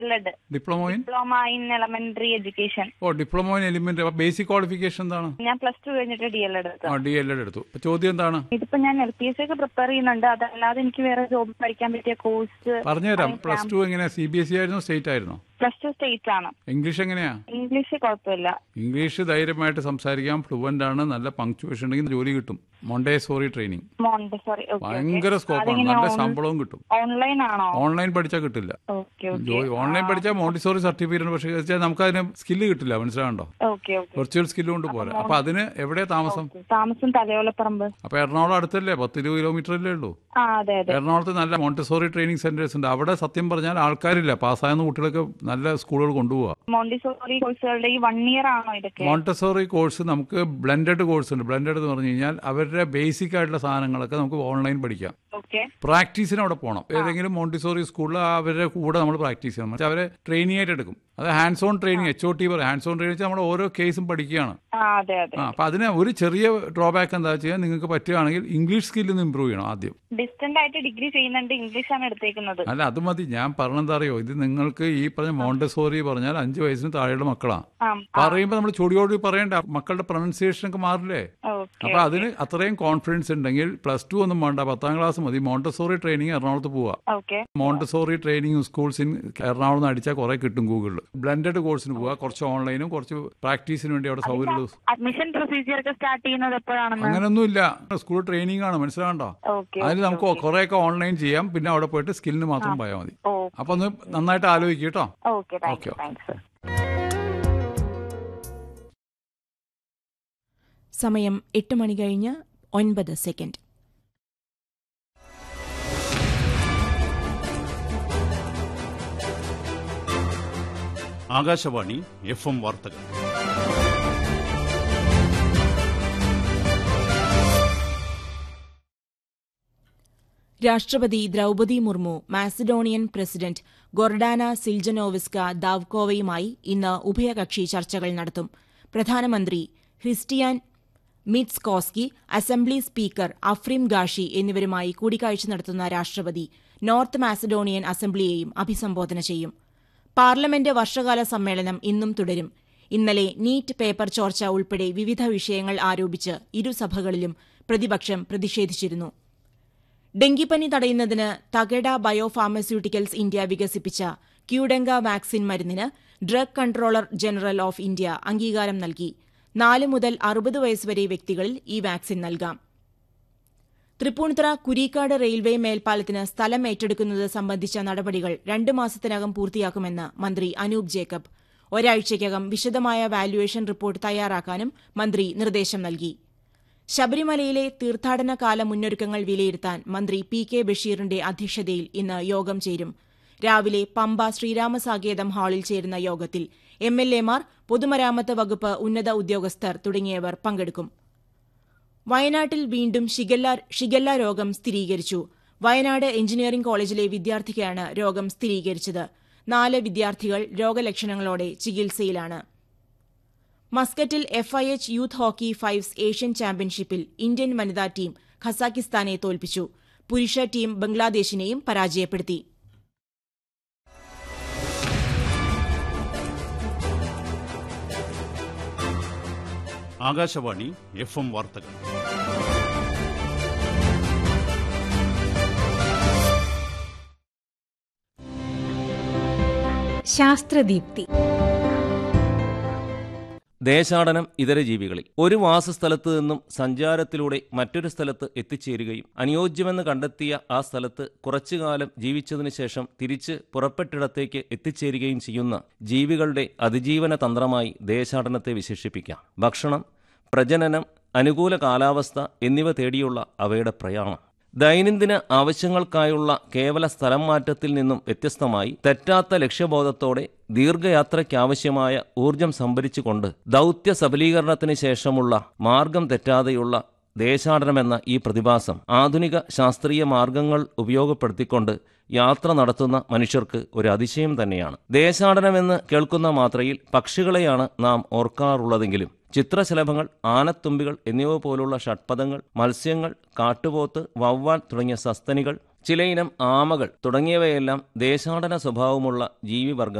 Lead diploma in diploma in elementary education ഓ diploma in element basic qualification എന്താണ് ഞാൻ plus two കഴിഞ്ഞിട്ട് D L എടുത്തു ആ ഡി എൽ എഡ് എടുത്തു അപ്പൊ ചോദ്യം എന്താണ് ഇതിപ്പോ ഞാൻ എൽ പി എസ് സി ഒക്കെ പ്രിപ്പയർ ചെയ്യുന്നുണ്ട് അതല്ലാതെ എനിക്ക് വേറെ ജോബ് പഠിക്കാൻ പറ്റിയ കോഴ്സ് പറഞ്ഞുതരാം പ്ലസ് ടു എങ്ങനെയാ സി ബി എസ് ഇ ആയിരുന്നോ സ്റ്റേറ്റ് ആയിരുന്നോ പ്ലസ് ടു സ്റ്റേറ്റ് ആണ് ഇംഗ്ലീഷ് എങ്ങനെയാ ഇംഗ്ലീഷ് കുഴപ്പമില്ല ഇംഗ്ലീഷ് ധൈര്യമായിട്ട് സംസാരിക്കാം ഫ്ലുവന്റ് ആണ് നല്ല പങ്ക്ച്വേഷൻ ഉണ്ടെങ്കിൽ ജോലി കിട്ടും മൊണ്ടേ സോറി ട്രെയിനിങ് മോണ്ടസോറി ഭയങ്കര സ്കോപ്പാണ് നല്ല ശമ്പളവും കിട്ടും ഓൺലൈൻ ആണോ ഓൺലൈൻ പഠിച്ചാൽ കിട്ടില്ല ഓക്കെ ഓക്കെ ജോലി ഓൺലൈൻ പഠിച്ചാൽ മോണ്ടിസോറി സർട്ടിഫിക്കറ്റ് പക്ഷേ വെച്ചാൽ നമുക്ക് അതിന് സ്കില്ല് കിട്ടില്ല മനസ്സിലാകണ്ടോ ഓക്കെ ഓക്കെ വെർച്വൽ സ്കില്ല് കൊണ്ട് പോരാ അപ്പൊ അതിന് എവിടെയാ താമസം താമസം തലയോലപ്പറമ്പ് അപ്പൊ എറണാകുളം അടുത്തല്ലേ പത്ത് ഇരുപത് കിലോമീറ്റർ അല്ലേ ഉള്ളൂ ആ അതെ അതെ എറണാകുളത്ത് നല്ല മോണ്ടിസോറി ട്രെയിനിങ് സെന്റേഴ്സ് ഉണ്ട് അവിടെ സത്യം പറഞ്ഞാൽ ആൾക്കാരില്ല പാസ്സാകുന്ന കുട്ടികളൊക്കെ നല്ല സ്കൂളുകൾ കൊണ്ടുപോവാ മോണ്ടിസോറി കോഴ്സുകളുടെ ഈ വൺ ഇയർ ആണോ ഇതൊക്കെ മോണ്ടസോറി കോഴ്സ് നമുക്ക് ബ്ലെൻഡഡ് കോഴ്സ് ഉണ്ട് ബ്ലെൻഡഡ് എന്ന് പറഞ്ഞു കഴിഞ്ഞാൽ അവരുടെ ബേസിക് ആയിട്ടുള്ള സാധനങ്ങളൊക്കെ നമുക്ക് ഓൺലൈൻ പഠിക്കാം ഓക്കെ പ്രാക്ടീസിന് അവിടെ പോകണം ഏതെങ്കിലും മോണ്ടിസോറി സ്കൂളിൽ അവരുടെ കൂടെ നമ്മൾ പ്രാക്ടീസ് ചെയ്യണം പക്ഷേ അവരെ ട്രെയിനിങ് ആയിട്ട് എടുക്കും അത് hands on training H O T പറയും ഹാൻഡ്സ് ഓൺ ട്രെയിനിങ് നമ്മൾ ഓരോ കേസും പഠിക്കുകയാണ് ആ അതെ അതെ ആ അപ്പം അതിന് ഒരു ചെറിയ ഡ്രോബാക്ക് എന്താ വെച്ചാൽ നിങ്ങൾക്ക് പറ്റുകയാണെങ്കിൽ ഇംഗ്ലീഷ് സ്കില്ല് ഒന്ന് ഇമ്പ്രൂവ് ചെയ്യണം ആദ്യം ഡിസ്റ്റന്റ് ആയിട്ട് ഡിഗ്രി ചെയ്യുന്നുണ്ട് ഇംഗ്ലീഷ് ആണ് എടുത്തേക്കുന്നത് അല്ല അത് മതി ഞാൻ പറഞ്ഞെന്താ അറിയോ ഇത് നിങ്ങൾക്ക് ഈ പറഞ്ഞ മോണ്ടസോറി പറഞ്ഞാൽ അഞ്ച് വയസ്സിന് താഴെയുള്ള മക്കളാണ് ആ പറയുമ്പോൾ നമ്മൾ ചൊടിയോടി പറയണ്ട മക്കളുടെ പ്രൊനൗൺസിയേഷൻ ഒക്കെ മാറില്ലേ ഓക്കെ അപ്പൊ അതിന് അത്രയും കോൺഫിഡൻസ് ഉണ്ടെങ്കിൽ പ്ലസ് ടു ഒന്നും വേണ്ട പത്താം ക്ലാസ് മതി മോണ്ടസോറി ട്രെയിനിങ് എറണാകുളത്ത് പോവാ okay Montessori training schools in Ernakulam നിന്ന് അടിച്ചാൽ കുറെ കിട്ടും ഗൂഗിളിൽ ബ്ലെൻഡഡ് കോഴ്സിന് പോവാ കുറച്ച് ഓൺലൈനും കുറച്ച് പ്രാക്ടീസിന് വേണ്ടി അവിടെ സൗകര്യമുള്ളൂ അഡ്മിഷൻ പ്രൊസീജിയർ ഒക്കെ സ്റ്റാർട്ട് ചെയ്യുന്നത് എപ്പോഴാണെന്ന് അങ്ങനൊന്നുമില്ല സ്കൂൾ ട്രെയിനിങ് ആണ് മനസ്സിലാകണ്ടോ ഓക്കെ അതിന് നമുക്ക് കുറെയൊക്കെ ഓൺലൈൻ ചെയ്യാം പിന്നെ അവിടെ പോയിട്ട് സ്കില്ലിന് മാത്രം പോയാൽ മതി ഓ അപ്പൊ ഒന്ന് നന്നായിട്ട് ആലോചിക്കുക കേട്ടോ okay thank okay, you okay. Thanks സമയം എട്ട് മണി കഴിഞ്ഞ് ഒൻപത് സെക്കൻഡ് ആകാശവാണി എഫ് എം വാർത്തകൾ രാഷ്ട്രപതി Droupadi Murmu Macedonian president Gordana Siljanovska ദാവ്കോവയുമായി ഇന്ന് ഉഭയകക്ഷി ചർച്ചകൾ നടത്തും പ്രധാനമന്ത്രി Hristijan Mickoski assembly speaker Afrim Gashi എന്നിവരുമായി കൂടിക്കാഴ്ച നടത്തുന്ന രാഷ്ട്രപതി നോർത്ത് മാസഡോണിയൻ അസംബ്ലിയെയും അഭിസംബോധന ചെയ്യും പാർലമെന്റ് വർഷകാല സമ്മേളനം ഇന്നും തുടരും ഇന്നലെ നീറ്റ് പേപ്പർ ചോർച്ച ഉൾപ്പെടെ വിവിധ വിഷയങ്ങൾ ആരോപിച്ച് ഇരുസഭകളിലും പ്രതിപക്ഷം പ്രതിഷേധിച്ചിരുന്നു ഡെങ്കിപ്പനി തടയുന്നതിന് തകേഡ ബയോ ഫാർമസ്യൂട്ടിക്കൽസ് ഇന്ത്യ വികസിപ്പിച്ച ക്യൂഡെങ്ക വാക്സിൻ മരുന്നിന് drug controller general of India അംഗീകാരം നൽകി നാല് മുതൽ അറുപത് വയസ്സുവരെ വ്യക്തികളിൽ ഈ വാക്സിൻ നൽകാം തൃപ്പൂണിത്തുറ കുരീക്കാട് റെയിൽവേ മേൽപ്പാലത്തിന് സ്ഥലം ഏറ്റെടുക്കുന്നത് സംബന്ധിച്ച നടപടികൾ രണ്ട് മാസത്തിനകം പൂർത്തിയാക്കുമെന്ന് മന്ത്രി അനൂപ് ജേക്കബ് ഒരാഴ്ചയ്ക്കകം വിശദമായ വാല്യുവേഷൻ റിപ്പോർട്ട് തയ്യാറാക്കാനും മന്ത്രി നിർദ്ദേശം നൽകി ശബരിമലയിലെ തീർത്ഥാടന കാല മുന്നൊരുക്കങ്ങൾ വിലയിരുത്താൻ മന്ത്രി പി കെ ബഷീറിന്റെ അധ്യക്ഷതയിൽ ഇന്ന് യോഗം ചേരും രാവിലെ പമ്പ ശ്രീരാമസാകേതം ഹാളിൽ ചേരുന്ന യോഗത്തിൽ എം എൽ എമാർ പൊതുമരാമത്ത് വകുപ്പ് ഉന്നത ഉദ്യോഗസ്ഥർ തുടങ്ങിയവർ പങ്കെടുക്കും വയനാട്ടിൽ വീണ്ടും ഷിഗല്ല ഷിഗല്ല രോഗം സ്ഥിരീകരിച്ചു വയനാട് എഞ്ചിനീയറിംഗ് കോളേജിലെ വിദ്യാർത്ഥിക്കാണ് രോഗം സ്ഥിരീകരിച്ചത് നാല് വിദ്യാർത്ഥികൾ രോഗലക്ഷണങ്ങളോടെ ചികിത്സയിലാണ് മസ്കറ്റിൽ F I H youth hockey fives Asian ചാമ്പ്യൻഷിപ്പിൽ ഇന്ത്യൻ വനിതാ ടീം ഖസാക്കിസ്ഥാനെ തോൽപ്പിച്ചു പുരുഷ ടീം ബംഗ്ലാദേശിനെയും പരാജയപ്പെടുത്തി ആകാശവാണി എഫ് എം വാർത്തകൾ ശാസ്ത്രദീപ്തി ദേശാടനം ഇതര ജീവികളിൽ ഒരു വാസസ്ഥലത്ത് നിന്നും സഞ്ചാരത്തിലൂടെ മറ്റൊരു സ്ഥലത്ത് എത്തിച്ചേരുകയും അനുയോജ്യമെന്ന് കണ്ടെത്തിയ ആ സ്ഥലത്ത് കുറച്ചുകാലം ജീവിച്ചതിനു ശേഷം തിരിച്ച് പുറപ്പെട്ടിടത്തേക്ക് എത്തിച്ചേരുകയും ചെയ്യുന്ന ജീവികളുടെ അതിജീവന തന്ത്രമായി ദേശാടനത്തെ വിശേഷിപ്പിക്കാം ഭക്ഷണം പ്രജനനം അനുകൂല കാലാവസ്ഥ എന്നിവ തേടിയുള്ള അവയുടെ പ്രയാണം ദൈനംദിന ആവശ്യങ്ങൾക്കായുള്ള കേവല സ്ഥലം മാറ്റത്തിൽ നിന്നും വ്യത്യസ്തമായി തെറ്റാത്ത ലക്ഷ്യബോധത്തോടെ ദീർഘയാത്രയ്ക്കാവശ്യമായ ഊർജം സംഭരിച്ചുകൊണ്ട് ദൗത്യ സബലീകരണത്തിന് ശേഷമുള്ള മാർഗം തെറ്റാതെയുള്ള ദേശാടനമെന്ന ഈ പ്രതിഭാസം ആധുനിക ശാസ്ത്രീയ മാർഗങ്ങൾ ഉപയോഗപ്പെടുത്തിക്കൊണ്ട് യാത്ര നടത്തുന്ന മനുഷ്യർക്ക് ഒരു അതിശയം തന്നെയാണ് ദേശാടനമെന്ന് കേൾക്കുന്ന മാത്രയിൽ പക്ഷികളെയാണ് നാം ഓർക്കാറുള്ളതെങ്കിലും ചിത്രശലഭങ്ങൾ ആനത്തുമ്പികൾ എന്നിവ പോലുള്ള ഷഡ്പദങ്ങൾ മത്സ്യങ്ങൾ കാട്ടുപോത്ത് വവ്വാൽ തുടങ്ങിയ സസ്തനികൾ ചിലയിനം ആമകൾ തുടങ്ങിയവയെല്ലാം ദേശാടന സ്വഭാവമുള്ള ജീവിവർഗ